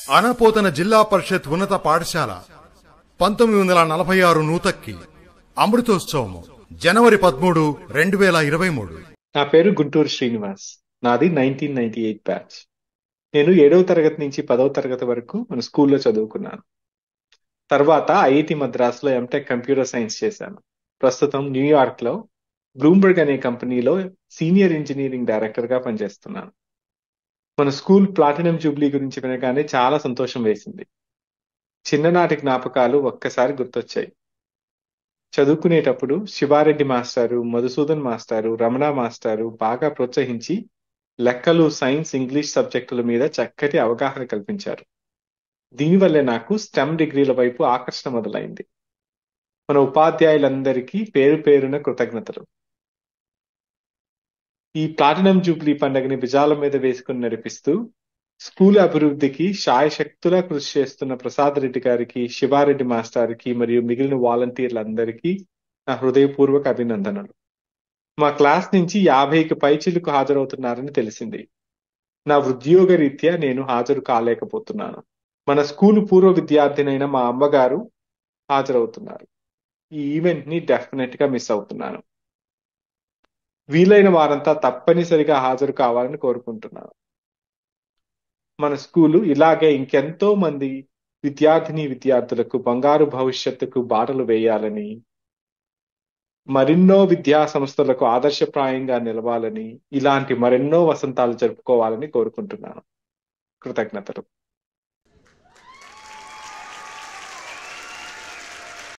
అనపోతన జిల్లా పరిషత్ ఉన్నత పాఠశాల పంతొమ్మిది వందల నలభై ఆరు నూతక్కి అమృతోత్సవము జనవరి పదమూడు రెండు వేల ఇరవై మూడు నా పేరు గుంటూరు శ్రీనివాస్ నాది నైన్టీన్ నైన్టీ ఎయిట్ బ్యాచ్ నేను ఏడవ తరగతి నుంచి పదవ తరగతి వరకు మన స్కూల్లో చదువుకున్నాను తర్వాత ఐఐటి మద్రాసులో ఎంటెక్ కంప్యూటర్ సైన్స్ చేశాను ప్రస్తుతం న్యూయార్క్ లో బ్లూంబర్గ్ అనే కంపెనీలో సీనియర్ ఇంజనీరింగ్ డైరెక్టర్ గా పనిచేస్తున్నాను మన స్కూల్ ప్లాటినం జూబ్లీ గురించి వినగానే చాలా సంతోషం వేసింది చిన్ననాటి జ్ఞాపకాలు ఒక్కసారి గుర్తొచ్చాయి చదువుకునేటప్పుడు శివారెడ్డి మాస్టారు మధుసూదన్ మాస్టారు రమణ మాస్టారు బాగా ప్రోత్సహించి లెక్కలు సైన్స్ ఇంగ్లీష్ సబ్జెక్టుల మీద చక్కటి అవగాహన కల్పించారు దీనివల్లే నాకు స్టెమ్ డిగ్రీల వైపు ఆకర్షణ మొదలైంది మన ఉపాధ్యాయులందరికీ పేరు పేరున కృతజ్ఞతలు ఈ ప్లాటినం జూబ్లీ పండుగని భుజాల మీద వేసుకుని నడిపిస్తూ స్కూల్ అభివృద్ధికి శాయశక్తులా కృషి చేస్తున్న ప్రసాద్ రెడ్డి గారికి శివారెడ్డి మాస్టార్కి మరియు మిగిలిన వాలంటీర్లందరికీ నా హృదయపూర్వక అభినందనలు మా క్లాస్ నుంచి యాభైకి పైచిలకు హాజరవుతున్నారని తెలిసింది నా ఉద్యోగ రీత్యా నేను హాజరు కాలేకపోతున్నాను మన స్కూల్ పూర్వ విద్యార్థినైన మా అమ్మగారు హాజరవుతున్నారు ఈ ఈవెంట్ ని డెఫినెట్ గా మిస్ అవుతున్నాను వీలైన వారంతా తప్పనిసరిగా హాజరు కావాలని కోరుకుంటున్నాను మన స్కూలు ఇలాగే ఇంకెంతో మంది విద్యార్థిని విద్యార్థులకు బంగారు భవిష్యత్తుకు బాటలు వేయాలని మరెన్నో విద్యా సంస్థలకు ఆదర్శప్రాయంగా నిలవాలని ఇలాంటి మరెన్నో వసంతాలు జరుపుకోవాలని కోరుకుంటున్నాను కృతజ్ఞతలు